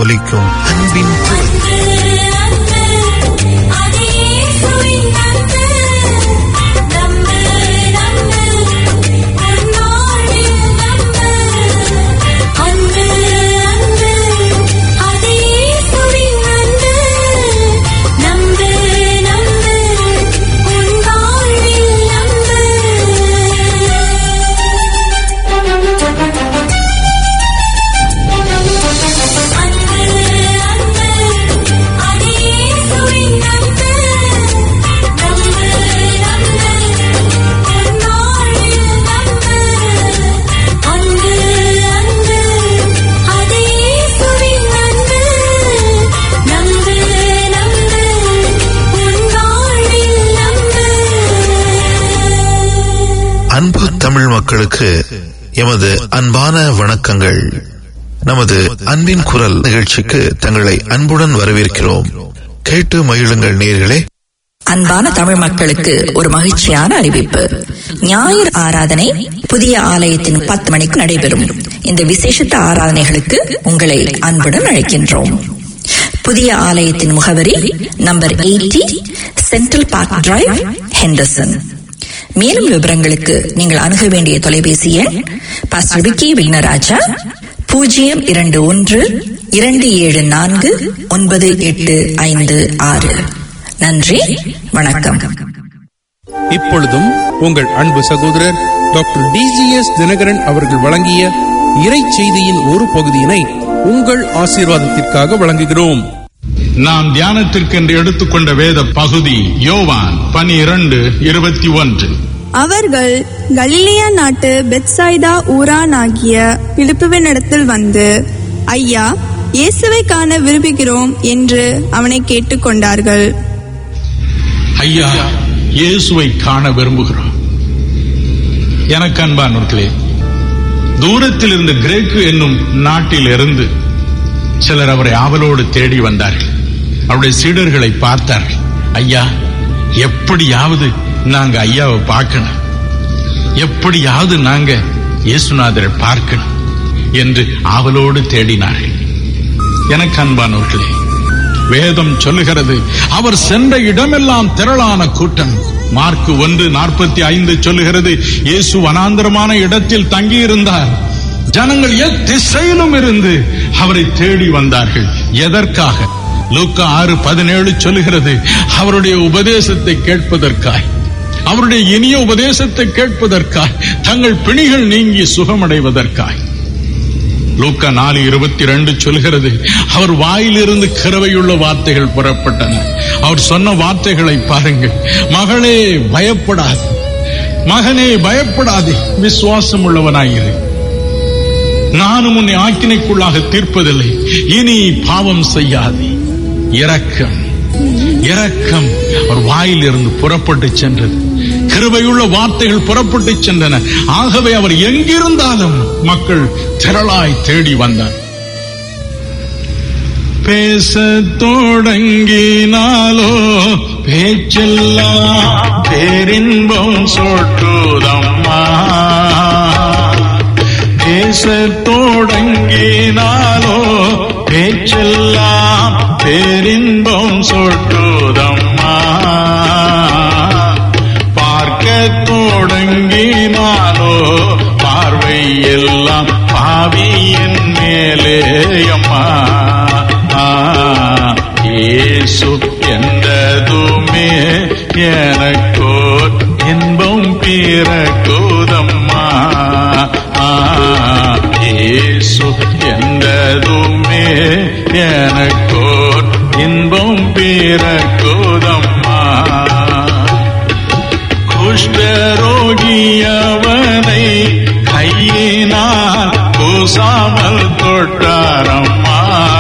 ஒலிக்கும் அன்பின் குரல் அன்பு தமிழ் மக்களுக்கு எமது அன்பான வணக்கங்கள் நமது அன்பின் குரல் நிகழ்ச்சிக்கு தங்களை அன்புடன் வரவேற்கிறோம் கேட்டு மகிழுங்கள் நேர்களே அன்பான தமிழ் மக்களுக்கு ஒரு மகிழ்ச்சியான அறிவிப்பு ஞாயிறு ஆராதனை புதிய ஆலயத்தின் பத்து மணிக்கு நடைபெறும் இந்த விசேஷத்த ஆராதனைகளுக்கு உங்களை அன்புடன் அழைக்கின்றோம் புதிய ஆலயத்தின் முகவரி number eighty central park drive Henderson மேலும் விவரங்களுக்கு நீங்கள் அணுக வேண்டிய தொலைபேசி எண் பாஸ்டர் விக்கி விக்னராஜா பூஜ்ஜியம் இரண்டு ஒன்று இரண்டு ஏழு நான்கு ஒன்பது எட்டு ஐந்து ஆறு நன்றி வணக்கம் இப்பொழுதும் உங்கள் அன்பு சகோதரர் டாக்டர் டிஜிஎஸ் தினகரன் அவர்கள் வழங்கிய இறை செய்தியின் ஒரு பகுதியினை உங்கள் ஆசீர்வாதத்திற்காக வழங்குகிறோம் நாம் தியானத்திற்கென்று எடுத்துக்கொண்ட வேத பகுதி யோவான் பனிரெண்டு இருபத்தி ஒன்று அவர்கள் கலிலியா நாட்டு பெத்சாய்தா ஊரானாகிய பிலிப்புவினிடத்தில் வந்து ஐயா இயேசுவை காண விரும்புகிறோம் என்று அவனை கேட்டுக்கொண்டார்கள் ஐயா இயேசுவை காண விரும்புகிறோம் எனக்கு அன்பானவர்களே தூரத்தில் இருந்த கிரேக்கு என்னும் நாட்டில் இருந்து சிலர் அவரை ஆவலோடு தேடி வந்தார்கள் அவருடைய சீடர்களை பார்த்தார்கள் ஐயா எப்படியாவது நாங்க ஐயாவை பார்க்கணும் எப்படியாவது நாங்க இயேசுநாதரை பார்க்கணும் என்று ஆவலோடு தேடினார்கள் எனக்கு அன்பானவர்களே வேதம் சொல்லுகிறது அவர் சென்ற இடமெல்லாம் திரளான கூட்டம் மார்க்கு ஒன்று நாற்பத்தி ஐந்து சொல்லுகிறது இயேசு வனாந்திரமான இடத்தில் தங்கியிருந்தார் ஜனங்கள் எத்திசையிலும் இருந்து அவரை தேடி வந்தார்கள் எதற்காக லூக்கா ஆறு பதினேழு சொல்லுகிறது அவருடைய உபதேசத்தை கேட்பதற்காய் அவருடைய இனிய உபதேசத்தை கேட்பதற்காய் தங்கள் பிணிகள் நீங்கி சுகமடைவதற்காய் லூக்கா நாலு இருபத்தி ரெண்டு சொல்கிறது அவர் வாயிலிருந்து கிரவையுள்ள வார்த்தைகள் புறப்பட்டன அவர் சொன்ன வார்த்தைகளை பாருங்கள் மகளே பயப்படாது மகனே பயப்படாதே விசுவாசம் உள்ளவனாயிரு நானும் உன்னை ஆக்கினைக்குள்ளாக தீர்ப்பதில்லை இனி பாவம் செய்யாதே இரக்கம் இரக்கம் அவர் வாயிலிருந்து புறப்பட்டு சென்றது கிருபையுள்ள வார்த்தைகள் புறப்பட்டு சென்றன ஆகவே அவர் எங்கிருந்தாலும் மக்கள் திரளாய் தேடி வந்தார் பேச தொடங்கினாலோ பேச்செல்லாம் பேரின்பம் சொட்டுதம்மா பேச தொடங்கினாலோ பேச்செல்லாம் பேரின்பம் சொட்டுதம்மா பார்க்க தொடங்கினாலோ பார்வை எல்லாம் பாவியின் மேலே அம்மா இயேசு என்றதுமே எனக்கோர் இன்பம் பிறக்குதம்மா இயேசு என்றதுமே எனக்கோர் இன்பம் பிறக்குதம்மா குஷ்டரோகியவனை கையினால் கூசாமல் தொட்டாரம்மா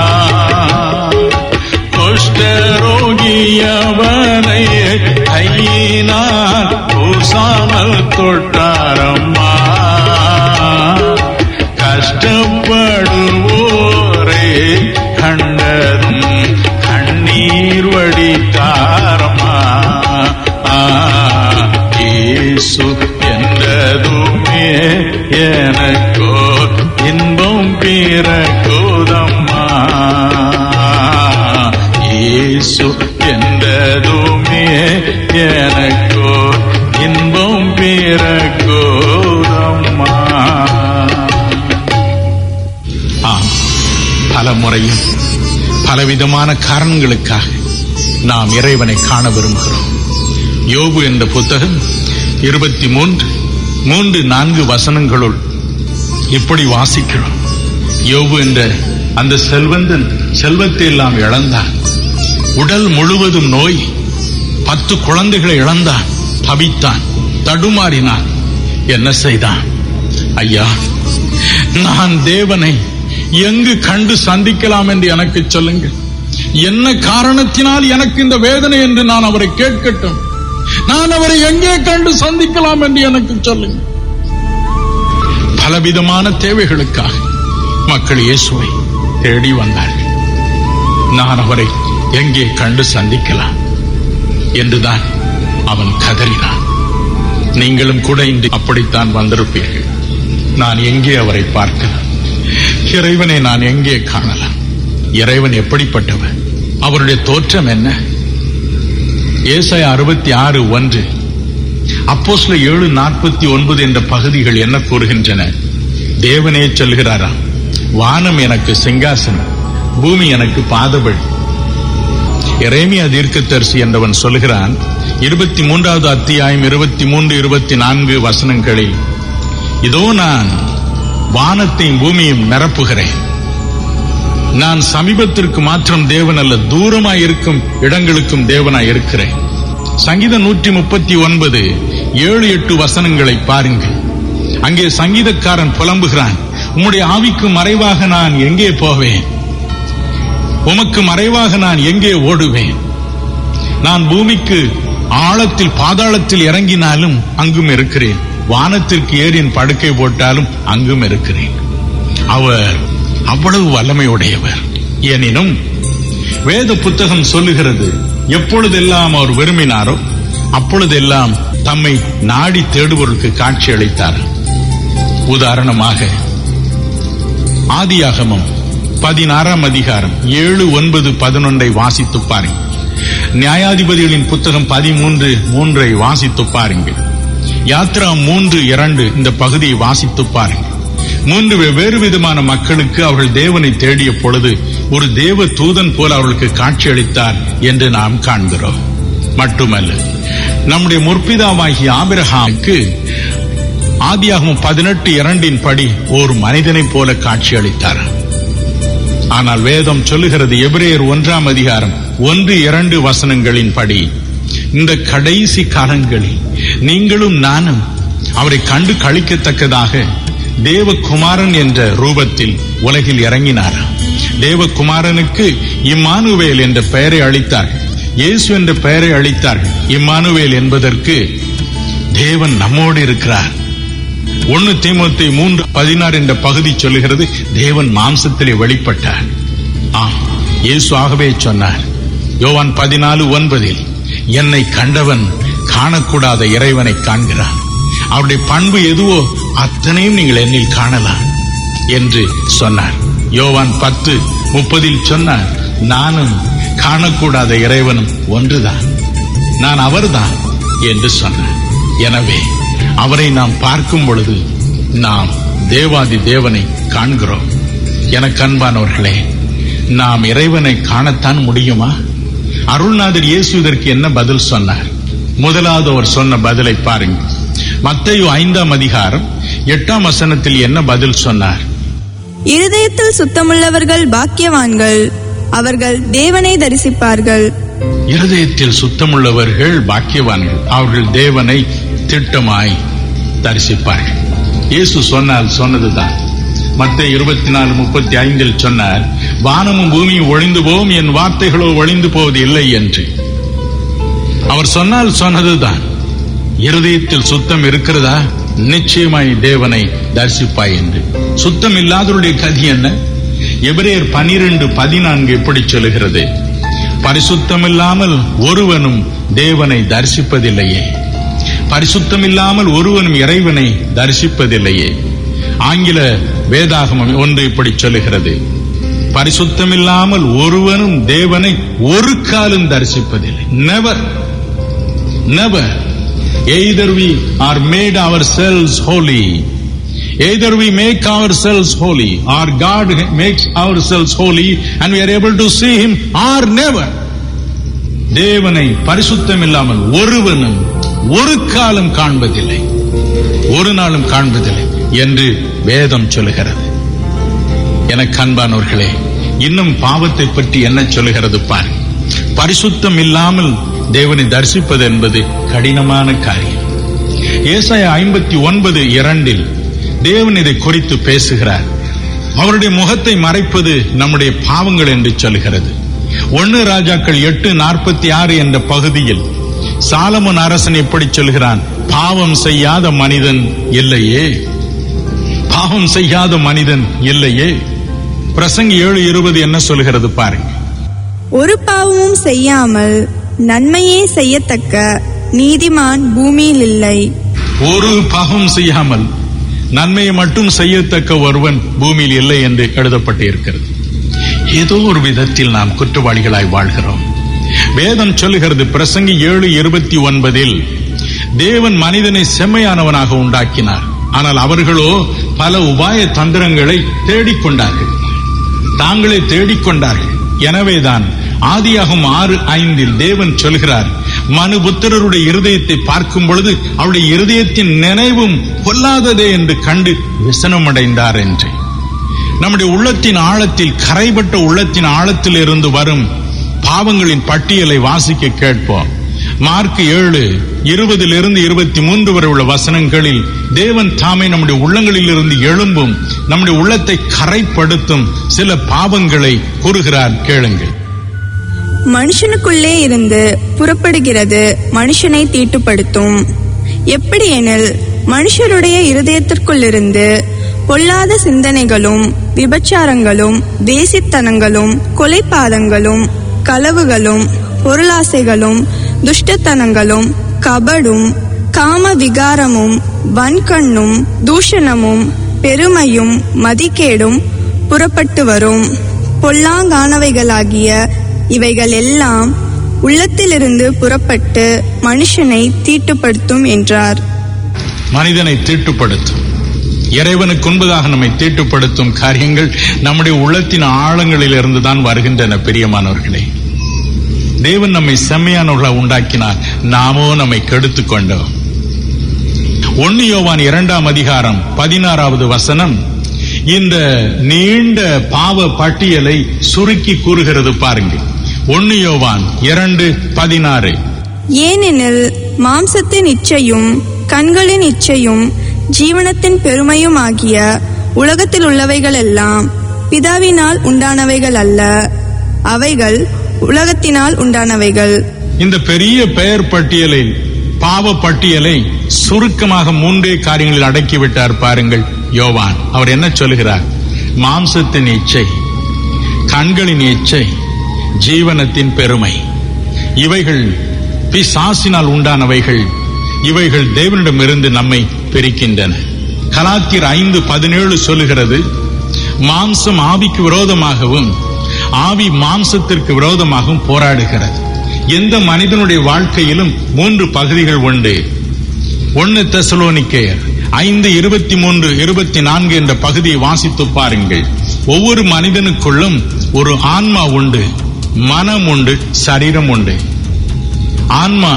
குஷ்டரோகியவனை கையினால் கூசாமல் தொட்டாரம்மா கஷ்டப்படுவோரை கண்டதும் கண்ணீர் வடித்தாரம்மா இயேசு என்றதுமே எனக்கோ இன்பம் பிறக்குதம்மா முறையும் பலவிதமான காரணங்களுக்காக நாம் இறைவனை காண விரும்புகிறோம் யோபு என்ற புத்தகம் இருபத்தி மூன்று மூன்று நான்கு வசனங்களுள் இப்படி வாசிக்கிறோம் யோபு என்ற அந்த செல்வந்தன் செல்வத்தை எல்லாம் இழந்தான் உடல் முழுவதும் நோய் பத்து குழந்தைகளை இழந்தான் தவித்தான் தடுமாறினான் என்ன செய்தான் ஐயா நான் தேவனை எங்கு கண்டு சந்திக்கலாம் என்று எனக்கு சொல்லுங்கள் என்ன காரணத்தினால் எனக்கு இந்த வேதனை என்று நான் அவரை கேட்கட்டும் நான் அவரை எங்கே கண்டு சந்திக்கலாம் என்று எனக்கு சொல்லுங்கள் பலவிதமான தேவைகளுக்காக மக்கள் இயேசுவை தேடி வந்தார்கள் நான் அவரை எங்கே கண்டு சந்திக்கலாம் என்றுதான் அவன் கதறினான் நீங்களும் கூட இன்று அப்படித்தான் வந்திருப்பீர்கள் நான் எங்கே அவரை பார்க்கலாம் இறைவனை நான் எங்கே காணலாம் இறைவன் எப்படிப்பட்டவர் அவருடைய தோற்றம் என்ன ஏசாய அறுபத்தி ஆறு ஒன்று அப்போஸ்ல ஏழு நாற்பத்தி ஒன்பது என்ற பகுதிகள் என்ன கூறுகின்றன தேவனே சொல்கிறாராம் வானம் எனக்கு சிங்காசனம் பூமி எனக்கு பாதபடி எரேமியா தீர்க்கதரிசி என்றவன் சொல்கிறான் இருபத்தி மூன்றாவது அத்தியாயம் இருபத்தி மூன்று இருபத்தி நான்கு வசனங்களில் இதோ நான் வானத்தையும் பூமியும் நிரப்புகிறேன் நான் சமீபத்திற்கு மாத்திரம் தேவன் அல்ல தூரமாய் இருக்கும் இடங்களுக்கும் தேவனாய் இருக்கிறேன் சங்கீதம் நூற்றி முப்பத்தி ஒன்பது ஏழு எட்டு வசனங்களை பாருங்கள் அங்கே சங்கீதக்காரன் புலம்புகிறான் உம்முடைய ஆவிக்கு மறைவாக நான் எங்கே போவேன் உமக்கு மறைவாக நான் எங்கே ஓடுவேன் நான் பூமிக்கு ஆழத்தில் பாதாளத்தில் இறங்கினாலும் அங்கும் இருக்கிறேன் வானத்திற்கு ஏறின் படுக்கை போட்டாலும் அங்கும் இருக்கிறேன் அவர் அவ்வளவு வல்லமையுடையவர் எனினும் வேத புத்தகம் சொல்லுகிறது எப்பொழுதெல்லாம் அவர் விரும்பினாரோ அப்பொழுதெல்லாம் தம்மை நாடி தேடுபவர்களுக்கு காட்சி அளித்தார் உதாரணமாக ஆதியாகமம் பதினாறாம் அதிகாரம் ஏழு ஒன்பது பதினொன்றை வாசித்து பாருங்கள் நியாயாதிபதிகளின் புத்தகம் பதிமூன்று மூன்றை வாசித்து பாருங்கள் யாத்ரா மூன்று இரண்டு இந்த பகுதியை வாசித்து பாருங்கள் மூன்று வெவ்வேறு விதமான மக்களுக்கு அவர்கள் தேவனை தேடிய பொழுது ஒரு தேவ தூதன் போல அவர்களுக்கு காட்சி அளித்தார் என்று நாம் காண்கிறோம் மட்டுமல்ல நம்முடைய முற்பிதாவாகிய ஆபிரஹாமுக்கு ஆதியாகமம் பதினெட்டு இரண்டின் படி ஒரு மனிதனைப் போல காட்சி அளித்தார் ஆனால் வேதம் சொல்லுகிறது எபிரேயர் ஒன்றாம் அதிகாரம் ஒன்று இரண்டு வசனங்களின் படி இந்த கடைசி காலங்களில் நீங்களும் நானும் அவரை கண்டு கழிக்கத்தக்கதாக தேவகுமாரன் என்ற ரூபத்தில் உலகில் இறங்கினார் தேவகுமாரனுக்கு இம்மானுவேல் என்ற பெயரை அளித்தார் இயேசு என்ற பெயரை அளித்தார் இம்மானுவேல் என்பதற்கு தேவன் நம்மோடு இருக்கிறார் ஒன்னு தீமோத்தி மூன்று பதினாறு என்ற பகுதி சொல்லுகிறது தேவன் மாம்சத்திலே வெளிப்பட்டார் ஆம் இயேசு ஆகவே சொன்னார் யோவான் பதினாலு ஒன்பதில் என்னை கண்டவன் காணக்கூடாத இறைவனை காண்கிறான் அவருடைய பண்பு எதுவோ அத்தனையும் நீங்கள் என்னில் காணலாம் என்று சொன்னார் யோவான் பத்து முப்பதில் சொன்னார் நானும் காணக்கூடாத இறைவனும் ஒன்றுதான் நான் அவர்தான் என்று சொன்னார் எனவே அவரை நாம் பார்க்கும் பொழுது நாம் தேவாதி தேவனை காண்கிறோம் எனக்கு அன்பானவர்களே நாம் இறைவனை காணத்தான் முடியுமா அருள்நாதர் இயேசு இதற்கு என்ன பதில் சொன்னார் முதலாவது அவர் சொன்ன பதிலை பாருங்கள் மத்தையு ஐந்தாம் அதிகாரம் எட்டாம் வசனத்தில் என்ன பதில் சொன்னார் இருதயத்தில் சுத்தமுள்ளவர்கள் பாக்கியவான்கள் அவர்கள் தேவனை தரிசிப்பார்கள் இருதயத்தில் சுத்தமுள்ளவர்கள் பாக்கியவான்கள் அவர்கள் தேவனை திட்டமாய் தரிசிப்பார்கள் இயேசு சொன்னால் சொன்னதுதான் மத்த இருபத்தி நாலு முப்பத்தி ஐந்தில் சொன்னார் வானமும் பூமியும் ஒழிந்து போகும் என் வார்த்தைகளோ ஒழிந்து போவது இல்லை என்று அவர் சொன்னால் சொன்னதுதான் இருதயத்தில் சுத்தம் இருக்கிறதா நிச்சயமாய் தேவனை தரிசிப்பாய் என்று சுத்தம் இல்லாதவருடைய கதி என்ன எபிரேயர் பனிரெண்டு பதினான்கு எப்படி சொல்லுகிறது பரிசுத்தமில்லாமல் ஒருவனும் தேவனை தரிசிப்பதில்லையே பரிசுத்தமில்லாமல் ஒருவனும் இறைவனை தரிசிப்பதில்லையே ஆங்கில வேதாகமம் ஒன்று இப்படி சொல்லுகிறது பரிசுத்தமில்லாமல் ஒருவனும் தேவனை ஒரு காலம் தரிசிப்பதில்லை never never either we are made ourselves holy Either we make ourselves holy or God makes ourselves holy and we are able to see Him or never. தேவனை பரிசுத்தம் இல்லாமல் ஒருவனும் ஒரு காலம் காண்பதில்லை ஒரு நாளும் காண்பதில்லை என்று வேதம் சொல்லுகிறது எனக்கு அன்பானவர்களே இன்னும் பாவத்தை பற்றி என்ன சொல்லுகிறது பாரு பரிசுத்தம் இல்லாமல் தேவனை தரிசிப்பது என்பது கடினமான காரியம் ஏசாய ஐம்பத்தி ஒன்பது இரண்டில் தேவன் இதை குறித்து பேசுகிறார் அவருடைய முகத்தை மறைப்பது நம்முடைய பாவங்கள் என்று சொல்கிறது ஒன்னு ராஜாக்கள் எட்டு நாற்பத்தி ஆறு என்ற பகுதியில் சாலமன் அரசன் எப்படி சொல்கிறான் பாவம் செய்யாத மனிதன் இல்லையே பாவம் செய்யாத மனிதன் இல்லையே பிரசங்கி ஏழு இருபது என்ன சொல்கிறது பாருங்க ஒரு பாவமும் செய்யாமல் நன்மையே செய்யத்தக்க நீதிமான் பூமியில் இல்லை ஒரு பாவம் செய்யாமல் நன்மையை மட்டும் செய்யத்தக்க ஒருவன் பூமியில் இல்லை என்று எழுதப்பட்டு இருக்கிறது ஏதோ ஒரு விதத்தில் நாம் குற்றவாளிகளாய் வாழ்கிறோம் வேதம் சொல்லுகிறது பிரசங்கி ஏழு இருபத்தி ஒன்பதில் தேவன் மனிதனை செம்மையானவனாக உண்டாக்கினார் ஆனால் அவர்களோ பல உபாய தந்திரங்களை தேடிக்கொண்டார்கள் தாங்களே தேடிக்கொண்டார்கள் எனவேதான் ஆதியாகும் ஆறு ஐந்தில் தேவன் சொல்கிறார் மனுபுத்திரருடைய இருதயத்தை பார்க்கும் பொழுது அவருடைய இருதயத்தின் நினைவும் கொல்லாததே என்று கண்டு விசனமடைந்தார் என்று நம்முடைய உள்ளத்தின் ஆழத்தில் கரைபட்ட உள்ளத்தின் ஆழத்தில் இருந்து வரும் பாவங்களின் பட்டியலை வாசிக்க கேட்போம் மார்க் ஏழு இருபதிலிருந்து இருபத்தி மூன்று வரை உள்ள வசனங்களில் தேவன் தாமே நம்முடைய உள்ளங்களில் இருந்து எழும்பும் நம்முடைய உள்ளத்தை கரைப்படுத்தும் சில பாவங்களை கூறுகிறார் கேளுங்கள் மனுஷனுக்குள்ளே இருந்து புறப்படுகிறது மனுஷனை தீட்டுப்படுத்தும் எப்படியெனில் மனுஷருடைய இருதயத்திற்குள்ளிருந்து பொல்லாத சிந்தனைகளும் விபச்சாரங்களும் வேசித்தனங்களும் கொலைபாதங்களும் களவுகளும் பொருளாசைகளும் துஷ்டத்தனங்களும் கபடும் காம விகாரமும் வன்கண்ணும் தூஷணமும் பெருமையும் மதிக்கேடும் புறப்பட்டு வரும் பொல்லாங்கானவைகளாகிய இவைகள் எல்லாம் உள்ளத்திலிருந்து புறப்பட்டு மனுஷனை தீட்டுப்படுத்தும் என்றார் மனிதனை தீட்டுப்படுத்தும் இறைவனுக்கு உண்பதாக நம்மை தீட்டுப்படுத்தும் காரியங்கள் நம்முடைய உள்ளத்தின் ஆழங்களில் இருந்துதான் வருகின்றன பிரியமானவர்களே தேவன் நம்மை செம்மையானவர்களாக உண்டாக்கினார் நாமோ நம்மை கெடுத்துக் கொண்டோம் ஒன்னு யோவான் இரண்டாம் அதிகாரம் பதினாறாவது வசனம் இந்த நீண்ட பாவ பட்டியலை சுருக்கி கூறுகிறது பாருங்க ஒன்னு யோவான் இரண்டு பதினாறு ஏனெனில் மாம்சத்தின் இச்சையும் கண்களின் இச்சையும் ஜீவனத்தின் பெருமையும் ஆகிய உலகத்தில் உள்ளவைகளெல்லாம் பிதாவினால் உண்டானவைகள் அல்ல அவைகள் உலகத்தினால் உண்டானவைகள் இந்த பெரிய பெயர் பட்டியலில் பாவ பட்டியலை சுருக்கமாக மூன்றே காரியங்களில் அடக்கிவிட்டார் பாருங்கள் யோவான் அவர் என்ன சொல்கிறார் மாம்சத்தின் இச்சை கண்களின் இச்சை ஜீவனத்தின் பெருமை இவைகள் பிசாசினால் உண்டானவைகள் இவைகள் தேவனிடமிருந்து நம்மை பிரிக்கின்றன கலாத்தியர் ஐந்து பதினேழு சொல்லுகிறது மாம்சம் ஆவிக்கு விரோதமாகவும் ஆவி மாம்சத்திற்கு விரோதமாகவும் போராடுகிறது எந்த மனிதனுடைய வாழ்க்கையிலும் மூன்று பகுதிகள் உண்டு ஒன்னு தெசலோனிக்கேயர் ஐந்து இருபத்தி மூன்று இருபத்தி நான்கு என்ற பகுதியை வாசித்து பாருங்கள் ஒவ்வொரு மனிதனுக்குள்ளும் ஒரு ஆன்மா உண்டு மனம் உண்டு சரீரம் உண்டு ஆன்மா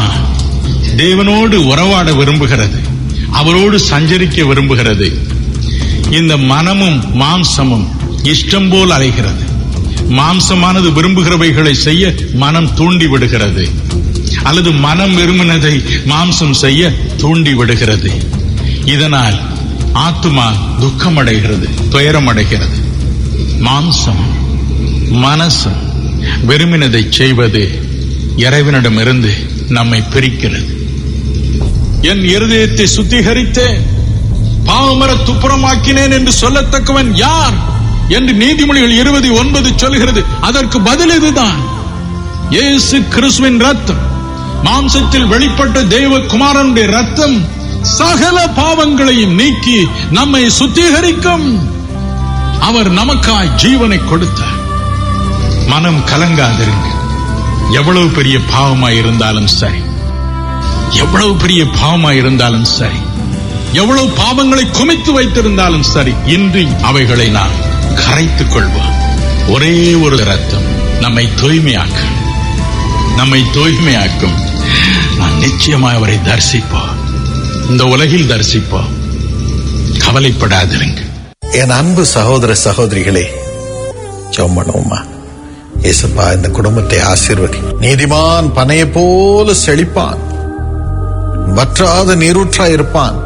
தேவனோடு உறவாட விரும்புகிறது அவரோடு சஞ்சரிக்க விரும்புகிறது இந்த மனமும் மாம்சமும் இஷ்டம் போல் அலைகிறது மாம்சமானது விரும்புகிறவைகளை செய்ய மனம் தூண்டி விடுகிறது அல்லது மனம் விரும்பினதை மாம்சம் செய்ய தூண்டி விடுகிறது இதனால் ஆத்துமா துக்கமடைகிறது துயரமடைகிறது மாம்சம் மனசும் விரும்பினதை செய்வது இறைவனிடமிருந்து நம்மை பிரிக்கிறது என் இருதயத்தை சுத்திகரித்தேன் பாவமர துப்புரமாக்கினேன் என்று சொல்லத்தக்கவன் யார் என்று நீதிமொழிகள் இருபது ஒன்பது சொல்கிறது அதற்கு பதில் இதுதான் இயேசு கிறிஸ்துவின் ரத்தம் மாம்சத்தில் வெளிப்பட்ட தெய்வ குமாரனுடைய ரத்தம் சகல பாவங்களையும் நீக்கி நம்மை சுத்திகரிக்கும் அவர் நமக்காய் ஜீவனை கொடுத்தார் மனம் கலங்காதிருங்க எவ்வளவு பெரிய பாவமாய் இருந்தாலும் சரி எவ்வளவு பெரிய பாவமாய் இருந்தாலும் சரி எவ்வளவு பாவங்களை குமித்து வைத்திருந்தாலும் சரி இன்று அவைகளை நான் கரைத்துக் கொள்வோம் ஒரே ஒரு ரத்தம் நம்மை தூய்மையாக்கும் நம்மை தூய்மையாக்கும் நான் நிச்சயமாக அவரை தரிசிப்போம் இந்த உலகில் தரிசிப்போம் கவலைப்படாதிருங்க என் அன்பு சகோதர சகோதரிகளே ஜெபம் பண்ணுவோமா இயேசுப்பா இந்த குடும்பத்தை ஆசீர்வதி நீதிமான் பனையை போல செழிப்பான் வற்றாத நீரூற்றா இருப்பான்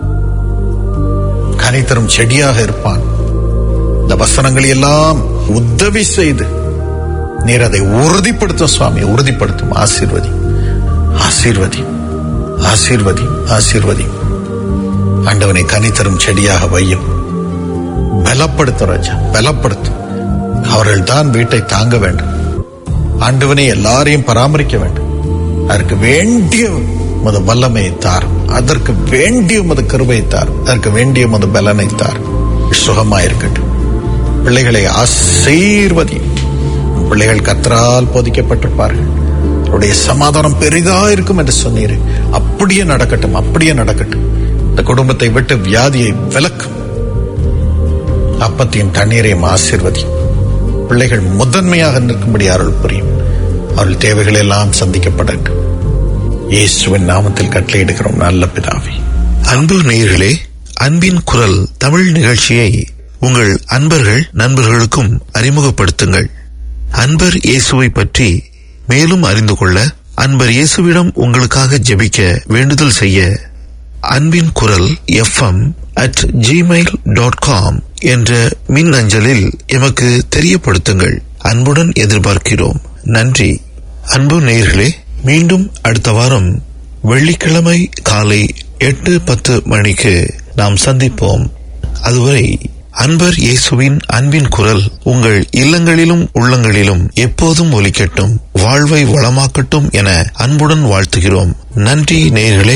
கனித்தரும் செடியாக இருப்பான் இந்த வசனங்களை எல்லாம் உதவி செய்து நீர் அதை உறுதிப்படுத்தும் சுவாமி உறுதிப்படுத்தும் ஆசீர்வதி ஆசீர்வதி ஆசீர்வதி ஆசீர்வதி ஆண்டவனை கனித்தரும் செடியாக வையும் பலப்படுத்தும் ராஜா பலப்படுத்தும் அவர்கள் தான் வீட்டை தாங்க வேண்டும் ஆண்டவனை எல்லாரையும் பராமரிக்க வேண்டும் அதற்கு வேண்டிய மது வல்லமையை தார் அதற்கு வேண்டிய மது கருவை தார் அதற்கு வேண்டிய மது பலனை தார் சுகமாயிருக்கட்டும் பிள்ளைகளை ஆசீர்வதி பிள்ளைகள் கத்தரால் போதிக்கப்பட்டிருப்பார்கள் அவருடைய சமாதானம் பெரிதா இருக்கும் என்று சொன்னீர் அப்படியே நடக்கட்டும் அப்படியே நடக்கட்டும் இந்த குடும்பத்தை விட்டு வியாதியை விலக்கும் அப்பத்தையும் தண்ணீரையும் ஆசீர்வதி பிள்ளைகள் முதன்மையாக நிற்கும்படி அருள் புரியும் அவர்கள் தேவைகள் எல்லாம் சந்திக்கப்படட்டும் இயேசுவின் நாமத்தில் கட்டளையிடுகிறோம் நல்ல பிதாவே அன்பு நேயர்களே அன்பின் குரல் தமிழ் நிகழ்ச்சியை உங்கள் அன்பர்கள் நண்பர்களுக்கும் அறிமுகப்படுத்துங்கள் அன்பர் இயேசுவை பற்றி மேலும் அறிந்து கொள்ள அன்பர் இயேசுவிடம் உங்களுக்காக ஜெபிக்க வேண்டுதல் செய்ய அன்பின் குரல் FM at Gmail dot com என்ற மின் அஞ்சலில் எமக்கு தெரியப்படுத்துங்கள் அன்புடன் எதிர்பார்க்கிறோம் நன்றி அன்பு நேயர்களே மீண்டும் அடுத்த வாரம் வெள்ளிக்கிழமை காலை எட்டு பத்து மணிக்கு நாம் சந்திப்போம் அதுவரை அன்பர் இயேசுவின் அன்பின் குரல் உங்கள் இல்லங்களிலும் உள்ளங்களிலும் எப்போதும் ஒலிக்கட்டும் வாழ்வை வளமாக்கட்டும் என அன்புடன் வாழ்த்துகிறோம் நன்றி நேயர்களே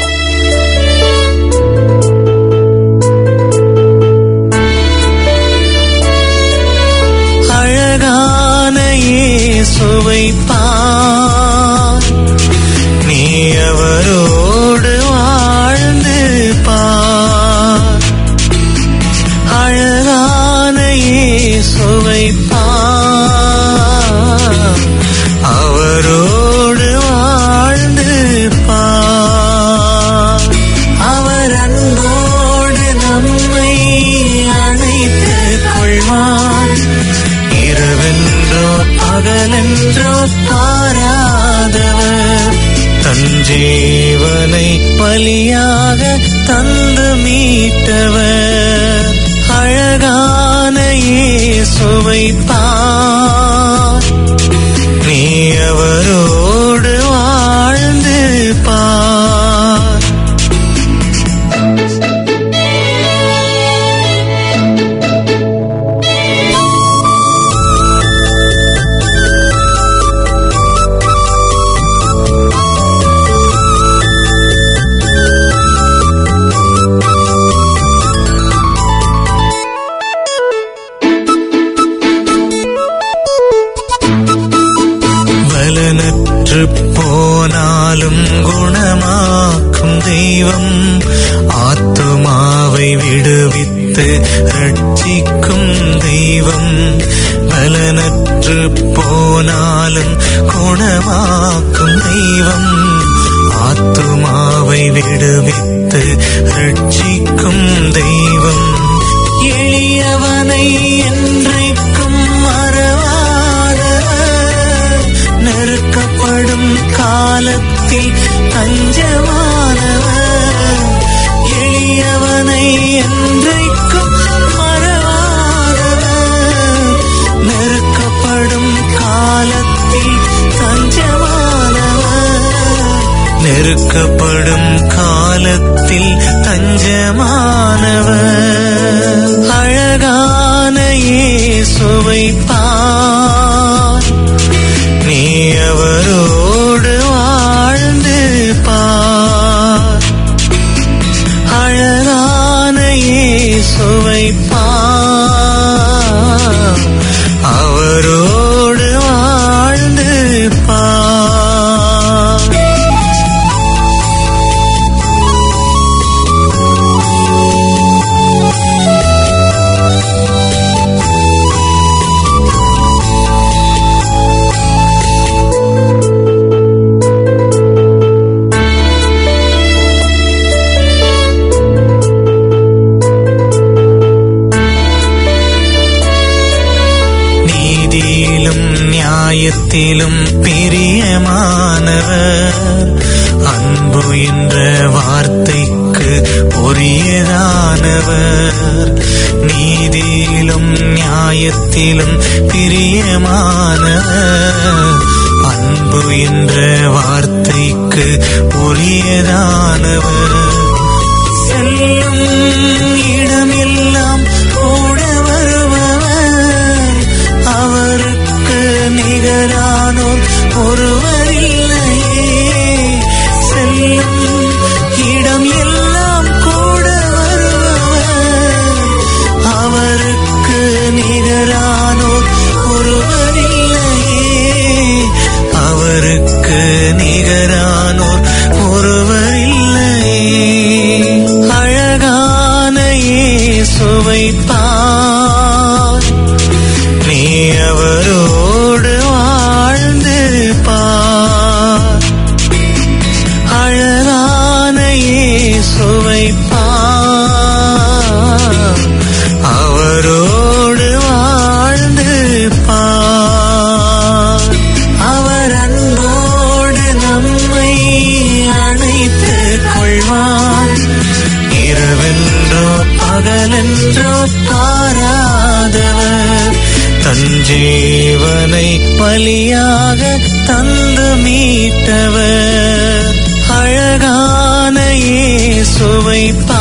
அழகான இயேசுவை பார் நீ அவரோடு வாழ்ந்து பார் அழகான இயேசுவை பார் அவரோடு வாழ்ந்து பார் அவர் அன்போடு நம்மை அணைத்துக் கொள்வார் இரவென்றோ பகலென்றோ பாராதவர் தன் ஜீவனை பலியாக தந்து மீட்டவர் அழகான இயேசுவை பார் நீ அவரோடு வாழ்ந்து பார் பலனற்று போனாலும் குணமாக்கும் தெய்வம் ஆத்துமாவை விடுவித்து ரட்சிக்கும் தெய்வம் பலனற்று போனாலும் குணமாக்கும் தெய்வம் ஆத்துமாவை விடுவித்து ரட்சிக்கும் தெய்வம் எளியவனை என்றைக்கும் மறவாதவர் நெருக்கப்படும் காலத்தில் தஞ்சமானவர் எளியவனை என்றைக்கும் மறவாதவர் நெருக்கப்படும் காலத்தில் தஞ்சமானவர் நெருக்கப்படும் காலத்தில் தஞ்சமானவர் அழகான இயேசுவை பார் நீ அவரோடு வாழ்ந்து பார் அழகான இயேசுவை பார் அவரோடு வாழ்ந்து பார் நீதியிலும் நியாயத்திலும் பிரியமானவர் அன்பு என்ற வார்த்தைக்கு உரியதானவர் நீதியிலும் நியாயத்திலும் பிரியமானவர் அன்பு என்ற வார்த்தைக்கு உரியதானவர் செல்லும் இடமெல்லாம் கூட வருபவர் அவருக்கு நிகரானோர் ஒருவர் இல்லையே செல்லும் இடம் எல்லாம் கூட வருபவர் அவருக்கு நிகரானோர் ஒருவர் இல்லையே அவருக்கு நிகரானோர் ஒருவர் இல்லையே அழகான இயேசுவை பார் நீ அவரோடு வாழ்ந்து பார் அழகான இயேசுவை பார் அவரோடு வாழ்ந்து பார் அவர் அன்போடு நம்மை அணைத்துக் கொள்வார் இரவென்றோ பகலென்றோ பாராதவர் தன் ஜீவனை பலியாக தந்து மீட்டவர் அழகான இயேசுவை பா